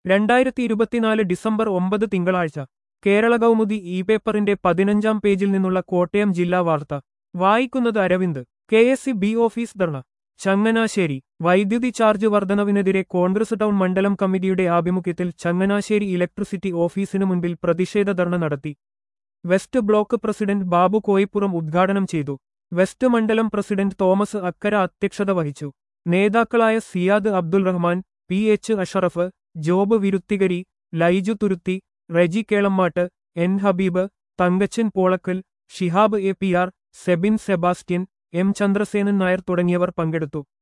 രണ്ടായിരത്തി ഇരുപത്തിനാല് ഡിസംബർ ഒമ്പത് തിങ്കളാഴ്ച കേരള കൗമുദി ഇ പേപ്പറിന്റെ പതിനഞ്ചാം പേജിൽ നിന്നുള്ള കോട്ടയം ജില്ലാ വാർത്ത വായിക്കുന്നത് Aravind K S E B office dharna Changanassery വൈദ്യുതി ചാർജ് വർധനവിനെതിരെ കോൺഗ്രസ് ടൗൺ മണ്ഡലം കമ്മിറ്റിയുടെ ആഭിമുഖ്യത്തിൽ ചങ്ങനാശ്ശേരി ഇലക്ട്രിസിറ്റി ഓഫീസിനു മുൻപിൽ പ്രതിഷേധ ധർണ നടത്തി west block president Babu Koippuram ഉദ്ഘാടനം ചെയ്തു വെസ്റ്റ് മണ്ഡലം പ്രസിഡന്റ് തോമസ് അക്കര അധ്യക്ഷത വഹിച്ചു നേതാക്കളായ Siyad Abdul Rahman P H Ashraf Job Viruthikari Laiju Thuruthi Reji Kelammattu N Habeeb Thankachan Polackal Shihab A P R Sebin Sebastian M Chandrasenan Nair തുടങ്ങിയവർ പങ്കെടുത്തു